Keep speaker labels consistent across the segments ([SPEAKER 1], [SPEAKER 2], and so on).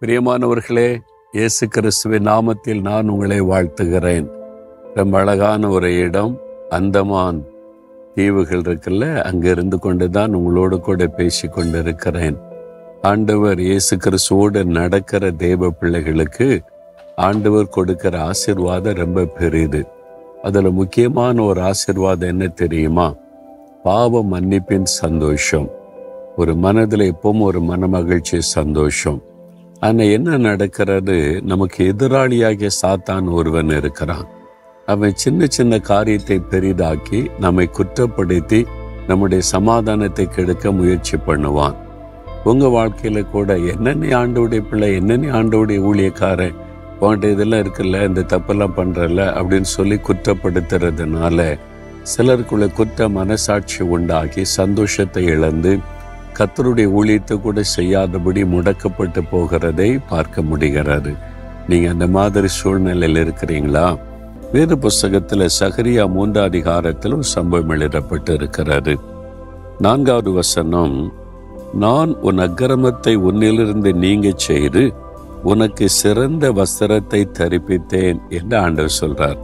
[SPEAKER 1] பிரியமானவர்களே இயேசு கிறிஸ்துவின் நாமத்தில் நான் உங்களை வாழ்த்துகிறேன் ரொம்ப அழகான ஒரு இடம் அந்தமான் தீவுகள் இருக்குல்ல அங்க இருந்து கொண்டு தான் உங்களோடு கூட பேசி கொண்டிருக்கிறேன் ஆண்டவர் இயேசு கிறிஸ்துவோடு நடக்கிற தேவ பிள்ளைகளுக்கு ஆண்டவர் கொடுக்கிற ஆசீர்வாதம் ரொம்ப பெரிது அதுல முக்கியமான ஒரு ஆசீர்வாதம் என்ன தெரியுமா பாவ மன்னிப்பின் சந்தோஷம் ஒரு மனதில் எப்பவும் ஒரு மனமகிழ்ச்சி சந்தோஷம் ஆனா என்ன நடக்கிறது நமக்கு எதிராளியாகிய சாத்தான் ஒருவன் இருக்கிறான் அவன் சின்ன சின்ன காரியத்தை பெரிதாக்கி நம்மை குற்றப்படுத்தி நம்முடைய சமாதானத்தை கெடுக்க முயற்சி பண்ணுவான் உங்க வாழ்க்கையில கூட என்னென்ன ஆண்டவுடைய பிள்ளை என்னென்ன ஆண்டவுடைய ஊழியக்காரன் உன்கிட்ட இதெல்லாம் இருக்குல்ல இந்த தப்பெல்லாம் பண்றல அப்படின்னு சொல்லி குற்றப்படுத்துறதுனால சிலருக்குள்ள குற்ற மனசாட்சி உண்டாகி சந்தோஷத்தை இழந்து கத்தருடைய ஊழியத்தை கூட செய்யாதபடி முடக்கப்பட்டு போகிறதை பார்க்க முடிகிறது நீங்க அந்த மாதிரி சூழ்நிலையில் இருக்கிறீங்களா வேறு புஸ்தகத்துல சகரியா மூன்றாம் அதிகாரத்தில் ஒரு சம்பவம் எழுதப்பட்டு இருக்கிறது நான்காவது வசனம் நான் உன் அக்கிரமத்தை உன்னிலிருந்து நீங்க செய்து உனக்கு சிறந்த வஸ்திரத்தை தரிப்பித்தேன் என்று ஆண்டவர் சொல்றார்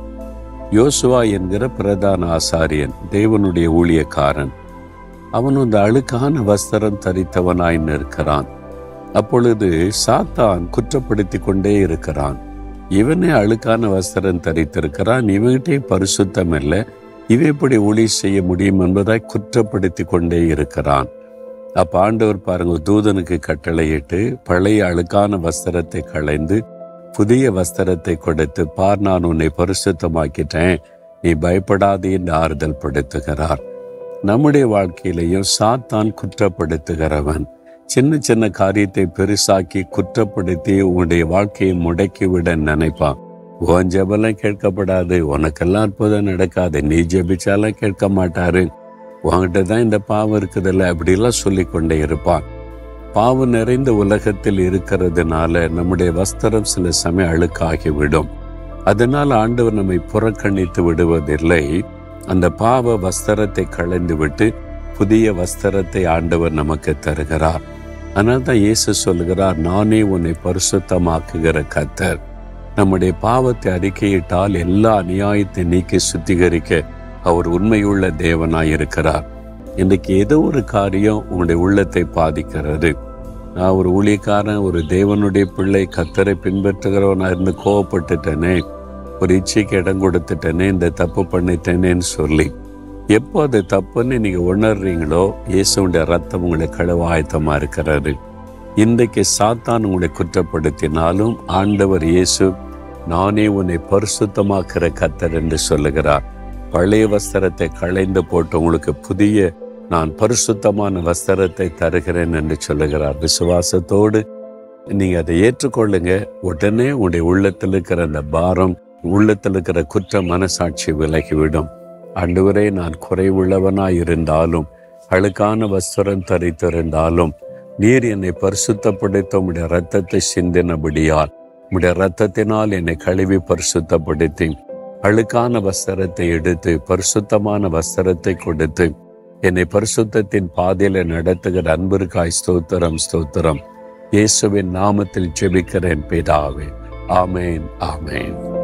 [SPEAKER 1] யோசுவா என்கிற பிரதான ஆசாரியன் தேவனுடைய ஊழியக்காரன் அவன் இந்த அழுக்கான வஸ்திரம் தரித்தவனாய் நிற்கிறான் அப்பொழுது சாத்தான் குற்றப்படுத்தி கொண்டே இருக்கிறான் இவனே அழுக்கான வஸ்திரம் தரித்திருக்கிறான் இவன்கிட்டே பரிசுத்தம் இல்லை இவன் எப்படி ஒளி செய்ய முடியும் என்பதாய் குற்றப்படுத்தி கொண்டே இருக்கிறான் அப்ப ஆண்டவர் பாருங்க தூதனுக்கு கட்டளையிட்டு பழைய அழுக்கான வஸ்திரத்தை களைந்து புதிய வஸ்திரத்தை கொடுத்து பார் நான் உன்னை பரிசுத்தமாக்கிட்டேன் நீ பயப்படாதே என்று ஆறுதல் படுத்துகிறார் நம்முடைய வாழ்க்கையிலையும் சாத்தான் குற்றப்படுத்துகிறவன் சின்ன சின்ன காரியத்தை பெருசாக்கி குற்றப்படுத்தி உன்னுடைய வாழ்க்கையை முடக்கிவிட நினைப்பான் உன் ஜெபெல்லாம் கேட்கப்படாது உனக்கெல்லாம் அற்புதம் நடக்காது நீ ஜெபிச்சாலும் கேட்க மாட்டாரு உன்கிட்ட தான் இந்த பாவம் இருக்குதுல்ல அப்படிலாம் சொல்லி கொண்டே இருப்பான் பாவம் நிறைந்த உலகத்தில் இருக்கிறதுனால நம்முடைய வஸ்திரம் சில சமயம் அழுக்காகிவிடும் அதனால் ஆண்டவர் நம்மை புறக்கணித்து விடுவதில்லை அந்த பாவ வஸ்திரத்தை களைந்து விட்டு புதிய வஸ்திரத்தை ஆண்டவர் நமக்கு தருகிறார் அதனால தான் இயேசு சொல்லுகிறார் நானே உன்னை பரிசுத்தமாக்குகிற கத்தர் நம்முடைய பாவத்தை அறிக்கையிட்டால் எல்லா அநியாயத்தை நீக்கி சுத்திகரிக்க அவர் உண்மையுள்ள தேவனாய் இருக்கிறார் இன்றைக்கு ஏதோ ஒரு காரியம் உங்களுடைய உள்ளத்தை பாதிக்கிறது நான் ஒரு ஊழியக்காரன் ஒரு தேவனுடைய பிள்ளை கத்தரை பின்பற்றுகிறவனா இருந்து கோவப்பட்டுட்டேனே ஒரு இச்சைக்கு இடம் கொடுத்துட்டேனே இந்த தப்பு பண்ணிட்டேனேன்னு சொல்லி எப்போ அது தப்புன்னு நீங்க உணர்றீங்களோ இயேசுடைய ரத்தம் உங்களை கழுவ ஆயத்தமா இருக்கிறாரு இன்றைக்கு சாத்தான் உங்களை குற்றப்படுத்தினாலும் ஆண்டவர் இயேசு நானே உன்னை பரிசுத்தமாக்குற கத்தர் என்று சொல்லுகிறார் பழைய வஸ்திரத்தை களைந்து போட்டு உங்களுக்கு புதிய நான் பரிசுத்தமான வஸ்திரத்தை தருகிறேன் என்று சொல்லுகிறார் விசுவாசத்தோடு நீங்க அதை ஏற்றுக்கொள்ளுங்க உடனே உங்களுடைய உள்ளத்தில் இருக்கிற அந்த பாரம் உள்ளத்தில் இருக்கிற குற்ற மனசாட்சி விலகிவிடும் அன்றுவரே நான் குறைவுள்ளவனாய் இருந்தாலும் அழுக்கான வஸ்திரம் தரித்திருந்தாலும் நீர் என்னை பரிசுத்தப்படுத்த உடைய ரத்தத்தை சிந்தினபடியால் உடைய ரத்தத்தினால் என்னை கழுவி பரிசுத்தப்படுத்தி அழுக்கான வஸ்திரத்தை எடுத்து பரிசுத்தமான வஸ்திரத்தை கொடுத்து என்னை பரிசுத்தத்தின் பாதையில நடத்துகிற அன்பிற்காய் ஸ்தோத்திரம் ஸ்தோத்திரம் இயேசுவின் நாமத்தில் ஜெபிக்கிறேன் பிதாவே ஆமேன் ஆமேன்